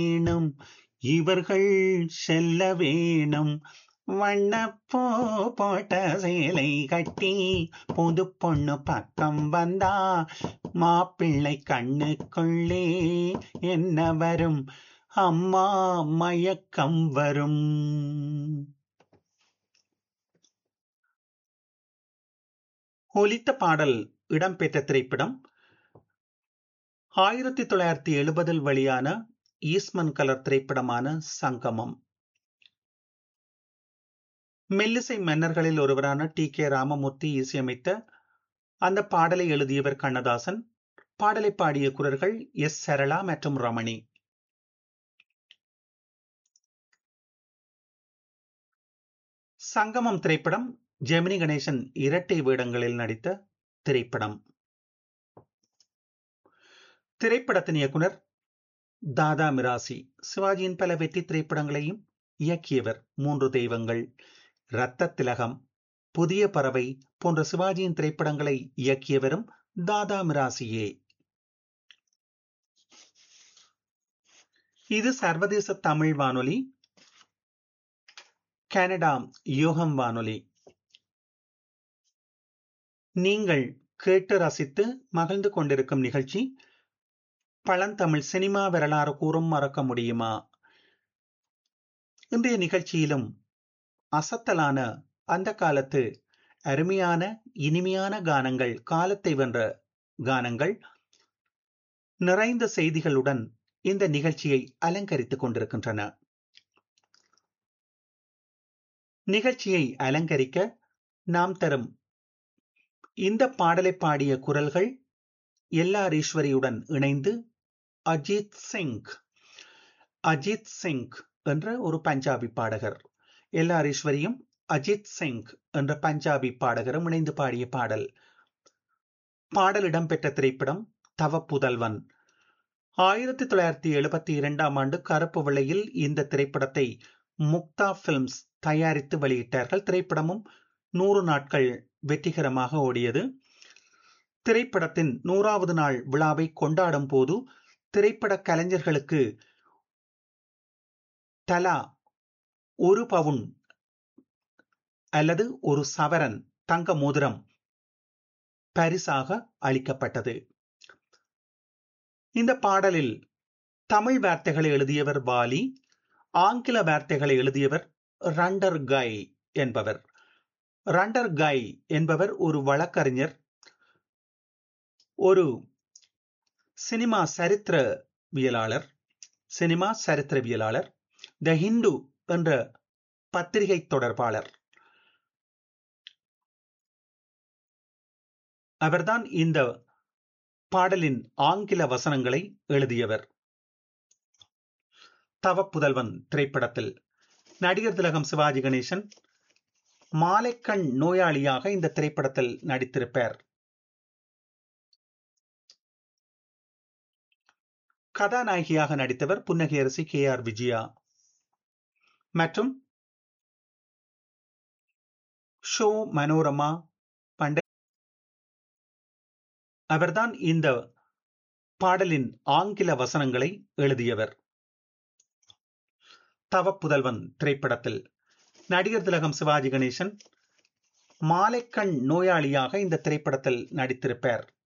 வேணும் இவர்கள் செல்ல வேணும் வண்ணப்பூ போட்ட சேலை கட்டி புது பொண்ணு பக்கம் வந்தா மாப்பிள்ளை கண்ணுக்குள்ளே என்ன வரும் அம்மா மயக்கம் வரும் ஒலித்த பாடல் இடம்பெற்ற திரைப்படம் ஆயிரத்தி தொள்ளாயிரத்தி எழுபதில் வெளியான ஈஸ்மன் கலர் திரைப்படமான சங்கமம் மெல்லிசை மன்னர்களில் ஒருவரான டி கே ராமமூர்த்தி இசையமைத்த அந்த பாடலை எழுதியவர் கண்ணதாசன் பாடலை பாடிய குரல்கள் எஸ் சரளா மற்றும் ரமணி சங்கமம் திரைப்படம் ஜெமினி கணேசன் இரட்டை வேடங்களில் நடித்த திரைப்படம் திரைப்படத்தின் இயக்குனர் தாதா மிராசி சிவாஜியின் பல வெற்றி திரைப்படங்களையும் இயக்கியவர் மூன்று தெய்வங்கள் இரத்த திலகம் புதிய பறவை போன்ற சிவாஜியின் திரைப்படங்களை இயக்கியவரும் தாதா மிராசியே இது சர்வதேச தமிழ் வானொலி கனடா யோகம் வானொலி நீங்கள் கேட்டு ரசித்து மகிழ்ந்து கொண்டிருக்கும் நிகழ்ச்சி பழந்தமிழ் சினிமா வரலாறு கூறும் மறக்க முடியுமா இன்றைய நிகழ்ச்சியிலும் அசத்தலான அந்த காலத்து அருமையான இனிமையான கானங்கள் காலத்தை வென்ற கானங்கள் நிறைந்த செய்திகளுடன் இந்த நிகழ்ச்சியை அலங்கரித்துக் கொண்டிருக்கின்றன நிகழ்ச்சியை அலங்கரிக்க நாம் தரும் இந்த பாடலை பாடிய குரல்கள் எல்லார் ஈஸ்வரியுடன் இணைந்து அஜித் சிங் அஜித் சிங் என்ற ஒரு பஞ்சாபி பாடகர் எல்லார் ஈஸ்வரியும் அஜித் சிங் என்ற பஞ்சாபி பாடகரும் இணைந்து பாடிய பாடல் பாடல் இடம்பெற்ற திரைப்படம் தவ புதல்வன் ஆயிரத்தி தொள்ளாயிரத்தி எழுபத்தி இரண்டாம் ஆண்டு கருப்பு வெள்ளையில் இந்த திரைப்படத்தை முக்தா பிலிம்ஸ் தயாரித்து வெளியிட்டார்கள் திரைப்படமும் நூறு நாட்கள் வெற்றிகரமாக ஓடியது திரைப்படத்தின் நூறாவது நாள் விழாவை கொண்டாடும் போது திரைப்பட கலைஞர்களுக்கு தலா ஒரு பவுன் அல்லது ஒரு சவரன் தங்க மோதிரம் பரிசாக அளிக்கப்பட்டது இந்த பாடலில் தமிழ் வார்த்தைகளை எழுதியவர் வாலி ஆங்கில வார்த்தைகளை எழுதியவர் ரண்டர் கை என்பவர் ரண்டர் கை என்பவர் ஒரு வழக்கறிஞர் ஒரு சினிமா சரித்திரவியலாளர் சினிமா சரித்திரவியலாளர் த ஹிந்து என்ற பத்திரிகை தொடர்பாளர் அவர்தான் இந்த பாடலின் ஆங்கில வசனங்களை எழுதியவர் தவப்புதல்வன் திரைப்படத்தில் நடிகர் திலகம் சிவாஜி கணேசன் மாலைக்கண் நோயாளியாக இந்த திரைப்படத்தில் நடித்திருப்பார் கதாநாயகியாக நடித்தவர் புன்னகையரசி கே ஆர் விஜயா மற்றும் ஷோ மனோரமா பண்டை அவர்தான் இந்த பாடலின் ஆங்கில வசனங்களை எழுதியவர் தவப்புதல்வன் திரைப்படத்தில் நடிகர் திலகம் சிவாஜி கணேசன் மாலைக்கண் நோயாளியாக இந்த திரைப்படத்தில் நடித்திருப்பார்